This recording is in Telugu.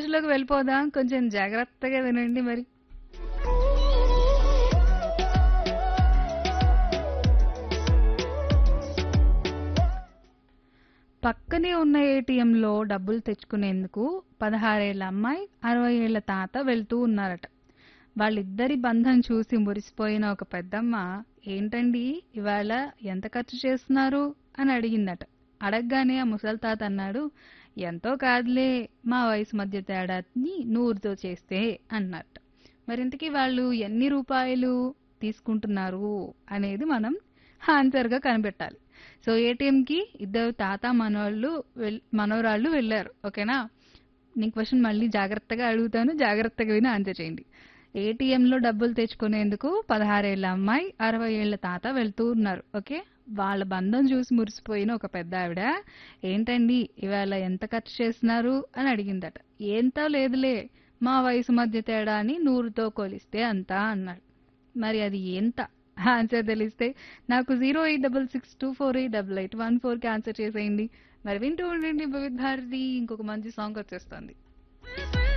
స్టోరీలోకి వెళ్ళిపోదాం కొంచెం జాగ్రత్తగా వినండి మరి పక్కనే ఉన్న ఏటీఎంలో డబ్బులు తెచ్చుకునేందుకు పదహారేళ్ల అమ్మాయి అరవై ఏళ్ల తాత వెళ్తూ ఉన్నారట వాళ్ళిద్దరి బంధం చూసి మురిసిపోయిన ఒక పెద్దమ్మ ఏంటండి ఇవాళ ఎంత ఖర్చు చేస్తున్నారు అని అడిగిందట అడగగానే ఆ ముసలి తాత అన్నాడు ఎంతో కాదులే మా వయసు మధ్య తేడాని నూరుతో చేస్తే అన్నట్టు మరి ఇంతకీ వాళ్ళు ఎన్ని రూపాయలు తీసుకుంటున్నారు అనేది మనం ఆన్సర్గా కనిపెట్టాలి సో ఏటీఎంకి ఇద్దరు తాత మనవాళ్ళు వెల్- మనవరాళ్ళు వెళ్ళారు ఓకేనా నీ క్వశ్చన్ మళ్ళీ జాగ్రత్తగా అడుగుతాను జాగ్రత్తగా విని ఆన్సర్ చేయండి ఏటీఎంలో డబ్బులు తెచ్చుకునేందుకు పదహారేళ్ల అమ్మాయి అరవై ఏళ్ల తాత వెళ్తూ ఉన్నారు ఓకే వాళ్ళ బంధం చూసి మురిసిపోయిన ఒక పెద్ద ఆవిడ ఏంటండి ఇవాళ ఎంత ఖర్చు చేస్తున్నారు అని అడిగిందట ఏంతో లేదులే మా వయసు మధ్య తేడా అని నూరుతో కొలిస్తే అంతా అన్నాడు మరి అది ఎంత ఆన్సర్ తెలిస్తే నాకు zero eight double six two four eight double eight one ఫోర్కి ఆన్సర్ చేసేయండి మరి వింటూ ఉండండి వివిధ భారతి ఇంకొక మంచి సాంగ్ వచ్చేస్తుంది